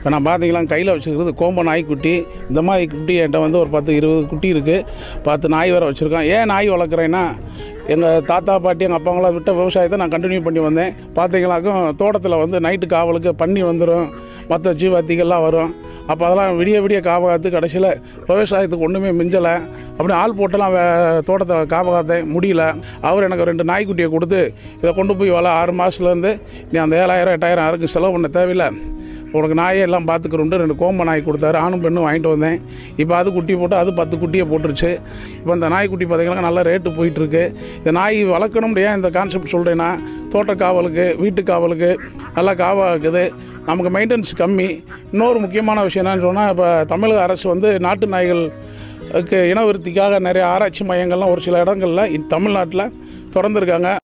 இப்போ நான் பார்த்தீங்களா கையில் வச்சுருக்கிறது கோம்ப நாய்க்குட்டி இந்த மாதிரி குட்டி என்கிட்ட வந்து ஒரு பத்து இருபது குட்டி இருக்குது பத்து நாய் வேறு வச்சுருக்கோம் ஏன் நாய் வளர்க்குறேன்னா எங்கள் தாத்தா பாட்டி எங்கள் அப்பாங்களாம் விட்ட விவசாயத்தை நான் கண்டினியூ பண்ணி வந்தேன் பார்த்தீங்களாக்கும் தோட்டத்தில் வந்து நைட்டு காவலுக்கு பன்னி வந்துடும் மற்ற ஜீவாத்திகள்லாம் வரும் அப்போ அதெல்லாம் விடிய விடிய காவகாத்து கடைசியில் விவசாயத்துக்கு ஒன்றுமே மிஞ்சலை அப்படி ஆள் போட்டெல்லாம் வே தோட்டத்தில் காவகாத்தேன் முடியல அவர் எனக்கு ரெண்டு நாய்க்குட்டியை கொடுத்து இதை கொண்டு போய் வள ஆறு மாதத்துலேருந்து நீ அந்த ஏழாயிரம் எட்டாயிரம் யாருக்கும் செலவு பண்ண தேவையில்லை உனக்கு நாயை எல்லாம் பார்த்துக்கிறோன்ட்டு ரெண்டு கோம்ப நாய் கொடுத்தாரு ஆணும் பெண்ணும் வாங்கிட்டு வந்தேன் இப்போ அது குட்டி போட்டு அது பத்து குட்டியை போட்டுருச்சு இப்போ இந்த நாய்க்குட்டி பார்த்தீங்கன்னா நல்ல ரேட்டு போயிட்டுருக்கு இந்த நாய் வளர்க்கணும் ஏன் இந்த கான்செப்ட் சொல்கிறேன்னா தோட்ட காவலுக்கு வீட்டு காவலுக்கு நல்லா காவாக்குது நமக்கு மெயின்டெனன்ஸ் கம்மி இன்னொரு முக்கியமான விஷயம் என்னன்னு சொன்னால் இப்போ தமிழக அரசு வந்து நாட்டு நாய்களுக்கு இனவிருத்திக்காக நிறைய ஆராய்ச்சி மையங்கள்லாம் ஒரு சில இடங்களில் தமிழ்நாட்டில் திறந்துருக்காங்க